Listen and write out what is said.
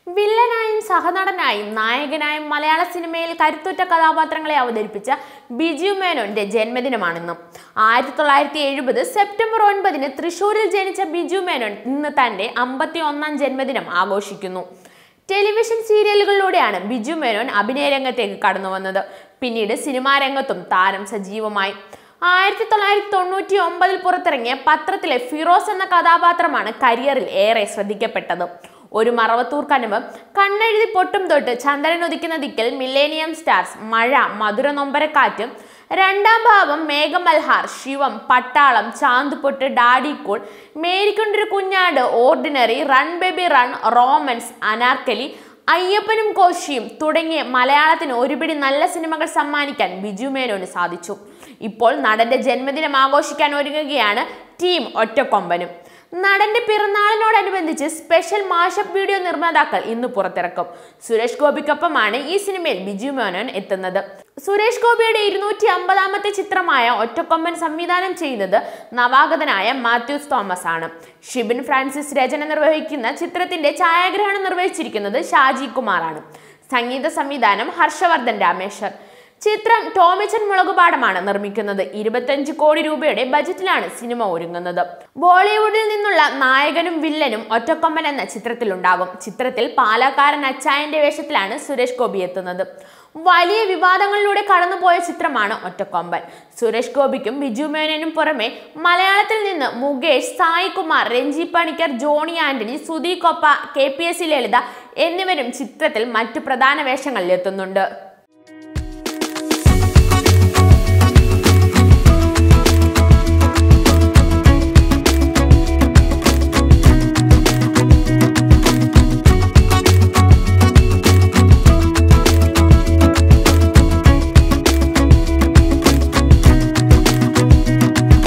വില്ലനായും സഹനടനായും നായകനായും മലയാള സിനിമയിൽ കരുത്തുറ്റ കഥാപാത്രങ്ങളെ അവതരിപ്പിച്ച ബിജു മേനോന്റെ ജന്മദിനമാണിന്ന് ആയിരത്തി തൊള്ളായിരത്തി എഴുപത് സെപ്റ്റംബർ ഒൻപതിന് തൃശൂരിൽ ജനിച്ച ബിജു മേനോൻ ഇന്ന് തന്റെ അമ്പത്തി ഒന്നാം ജന്മദിനം ആഘോഷിക്കുന്നു ടെലിവിഷൻ സീരിയലുകളിലൂടെയാണ് ബിജു മേനോൻ അഭിനയ രംഗത്തേക്ക് കടന്നു വന്നത് പിന്നീട് സിനിമാ രംഗത്തും താരം സജീവമായി ആയിരത്തി തൊള്ളായിരത്തി തൊണ്ണൂറ്റി ഒമ്പതിൽ പുറത്തിറങ്ങിയ പത്രത്തിലെ ഫിറോസ് എന്ന കഥാപാത്രമാണ് കരിയറിൽ ഏറെ ശ്രദ്ധിക്കപ്പെട്ടത് ഒരു മറവത്തൂർ കനവ് കണ്ണെഴുതി പൊട്ടും തൊട്ട് ചന്ദ്രൻ ഉദിക്കുന്ന ദിക്കിൽ മില്ലേനിയം സ്റ്റാർസ് മഴ മധുര നൊമ്പരക്കാറ്റ് രണ്ടാം ഭാവം മേഘമൽഹാർ ശിവം പട്ടാളം ചാന്തുപൊട്ട് Daddy Cool Marykkundoru Kunjaadu Ordinary Run Baby Run Romans Anarkali Ayyappanum Koshiyum തുടങ്ങിയ മലയാളത്തിന് ഒരുപിടി നല്ല സിനിമകൾ സമ്മാനിക്കാൻ ബിജു മേനോന് സാധിച്ചു ഇപ്പോൾ നടന്റെ ജന്മദിനം ആഘോഷിക്കാൻ ഒരുങ്ങുകയാണ് ടീം ഒറ്റക്കൊമ്പനും നടന്റെ പിറന്നാളിനോടനുബന്ധിച്ച് സ്പെഷ്യൽ മാഷപ്പ് വീഡിയോ നിർമ്മാതാക്കൾ ഇന്ന് പുറത്തിറക്കും സുരേഷ് ഗോപിക്കൊപ്പമാണ് ഈ സിനിമയിൽ ബിജു മേനോൻ എത്തുന്നത് സുരേഷ് ഗോപിയുടെ ഇരുന്നൂറ്റി അമ്പതാമത്തെ ചിത്രമായ ഒറ്റക്കൊമ്പൻ സംവിധാനം ചെയ്യുന്നത് നവാഗതനായ മാത്യൂസ് തോമസ് ആണ് ഷിബിൻ ഫ്രാൻസിസ് രചന നിർവഹിക്കുന്ന ചിത്രത്തിന്റെ ഛായാഗ്രഹണം നിർവഹിച്ചിരിക്കുന്നത് ഷാജി കുമാറാണ് സംഗീത സംവിധാനം ഹർഷവർദ്ധൻ രാമേശ്വർ ചിത്രം ടോമിച്ചൻ മുളകുപാടമാണ് നിർമ്മിക്കുന്നത് ഇരുപത്തഞ്ച് കോടി രൂപയുടെ ബജറ്റിലാണ് സിനിമ ഒരുങ്ങുന്നത് ബോളിവുഡിൽ നിന്നുള്ള നായകനും വില്ലനും ഒറ്റക്കൊമ്പൻ എന്ന ചിത്രത്തിലുണ്ടാകും ചിത്രത്തിൽ പാലക്കാരൻ അച്ചായന്റെ വേഷത്തിലാണ് സുരേഷ് ഗോപി എത്തുന്നത് വലിയ വിവാദങ്ങളിലൂടെ കടന്നുപോയ ചിത്രമാണ് ഒറ്റക്കൊമ്പൻ സുരേഷ് ഗോപിക്കും ബിജു മേനനും പുറമെ മലയാളത്തിൽ നിന്ന് Mukesh Saikumar Ranji Panicker Johny Antony Sudhi Koppa K P S C Lalitha എന്നിവരും ചിത്രത്തിൽ മറ്റു പ്രധാന വേഷങ്ങളിൽ എത്തുന്നുണ്ട്